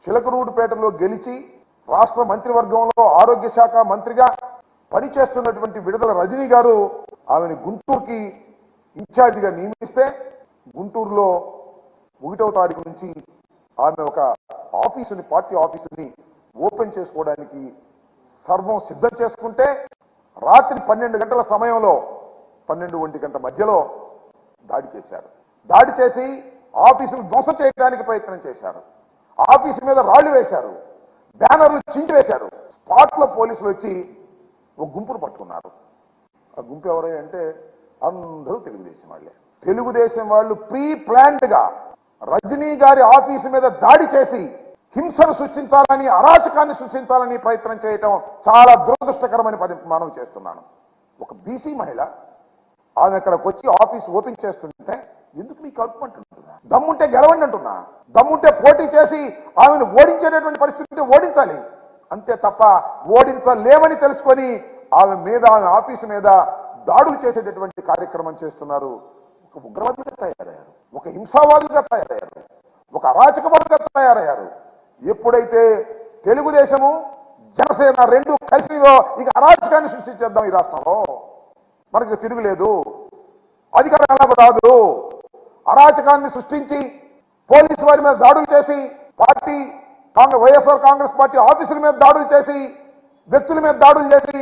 చిలకరూడుపేటలో గెలిచి రాష్ట్ర మంత్రివర్గంలో ఆరోగ్య శాఖ మంత్రిగా పనిచేస్తున్నటువంటి విడుదల రజనీ గారు ఆమెను గుంటూరుకి ఇన్ఛార్జిగా నియమిస్తే గుంటూరులో ఒకటవ తారీఖు నుంచి ఆమె ఒక ఆఫీసుని పార్టీ ఆఫీసుని ఓపెన్ చేసుకోవడానికి సర్వం సిద్ధం చేసుకుంటే రాత్రి పన్నెండు గంటల సమయంలో పన్నెండు ఒంటి గంట మధ్యలో దాడి చేశారు దాడి చేసి ఆఫీసును ధ్వంసం చేయడానికి ప్రయత్నం చేశారు ఆఫీసు మీద రాళ్లు వేశారు బ్యానర్లు చించి వేశారు స్పాట్ లో పోలీసులు వచ్చి ఒక గుంపును పట్టుకున్నారు ఆ గుంపు ఎవరై అంటే అందరూ తెలుగుదేశం వాళ్ళే తెలుగుదేశం వాళ్ళు ప్రీ ప్లాన్డ్ గా రజనీ గారి ఆఫీసు మీద దాడి చేసి హింసను సృష్టించాలని అరాచకాన్ని సృష్టించాలని ప్రయత్నం చేయటం చాలా దురదృష్టకరమని పని మనం చేస్తున్నాను ఒక బీసీ మహిళ ఆమె ఇక్కడికి వచ్చి ఆఫీస్ ఓపెన్ చేస్తుంటే ఎందుకు మీకు కలుపుమంటున్నా దమ్ముంటే గెలవండి అంటున్నా దమ్ముంటే పోటీ చేసి ఆమెను ఓడించేటటువంటి పరిస్థితి ఉంటే ఓడించాలి అంతే తప్ప ఓడించలేమని తెలుసుకొని ఆమె మీద ఆమె ఆఫీసు మీద దాడులు చేసేటటువంటి కార్యక్రమం చేస్తున్నారు ఒక ఉగ్రవాదిగా తయారయ్యారు ఒక హింసావాదులుగా తయారయ్యారు ఒక అరాచకవాదులుగా తయారయ్యారు ఎప్పుడైతే తెలుగుదేశము జనసేన రెండు కలిసియో ఇక అరాచకాన్ని సృష్టించేద్దాం ఈ రాష్ట్రంలో మనకి తిరుగులేదు అధికారం ఎలాగో రాదు అరాచకాన్ని సృష్టించి పోలీసు వారి మీద దాడులు చేసి party Congress YSR Congress party ఆఫీసుల మీద దాడులు చేసి వ్యక్తుల మీద దాడులు చేసి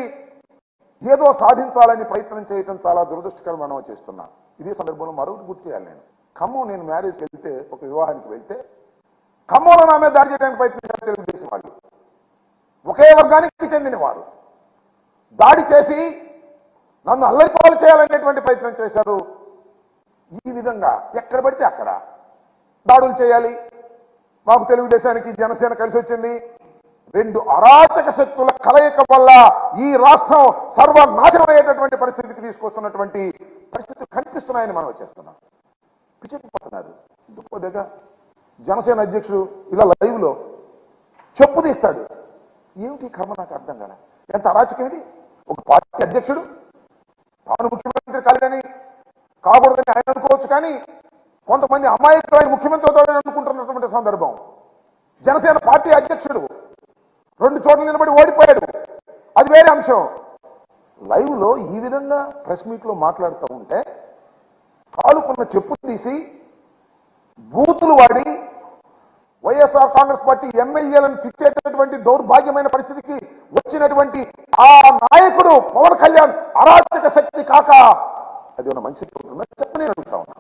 ఏదో సాధించాలని ప్రయత్నం చేయటం చాలా దురదృష్టకరం మనం చేస్తున్నా ఇదే సందర్భంలో మరొకటి గుర్తు చేయాలి నేను ఖమ్మం నేను మ్యారేజ్కి వెళ్తే ఒక వివాహానికి వెళ్తే ఖమ్మంలో నా మీద దాడి చేయడానికి ప్రయత్నించారు తెలుగుదేశం వాళ్ళు ఒకే వర్గానికి చెందిన వారు దాడి చేసి నన్ను అల్లరిపాలు చేయాలనేటువంటి ప్రయత్నం చేశారు ఈ విధంగా ఎక్కడ పడితే అక్కడ దాడులు చేయాలి మాకు తెలుగుదేశానికి జనసేన కలిసి వచ్చింది రెండు అరాచక శక్తుల కలయిక వల్ల ఈ రాష్ట్రం సర్వనాశనం అయ్యేటటువంటి పరిస్థితికి తీసుకొస్తున్నటువంటి పరిస్థితులు కనిపిస్తున్నాయని మనం చేస్తున్నాం పిచ్చెక్కిపోతున్నారు ఇంకో దగ్గర జనసేన అధ్యక్షుడు ఇలా లైవ్ లో చెప్పు తీస్తాడు ఏమిటి కర్మ నాకు అర్థం కాల ఎంత అరాచకం ఇది ఒక పార్టీ అధ్యక్షుడు తాను ముఖ్యమంత్రి కాలేదని కాకూడదని ఆయన అనుకోవచ్చు కానీ కొంతమంది అమాయకులు ఆయన ముఖ్యమంత్రి అవుతాడని అనుకుంటున్నటువంటి సందర్భం జనసేన పార్టీ అధ్యక్షుడు రెండు చోట్ల నిలబడి ఓడిపోయాడు అది వేరే అంశం లైవ్ లో ఈ విధంగా ప్రెస్ మీట్ లో మాట్లాడుతూ ఉంటే కాలుకున్న చెప్పు తీసి బూతులు వాడి వైఎస్ఆర్ కాంగ్రెస్ పార్టీ ఎమ్మెల్యేలను తిట్టేటటువంటి దౌర్భాగ్యమైన పరిస్థితికి వచ్చినటువంటి ఆ నాయకుడు పవన్ కళ్యాణ్ అరాచక శక్తి కాక అది ఉన్న మంచి చెప్పని అడుగుతా ఉన్నా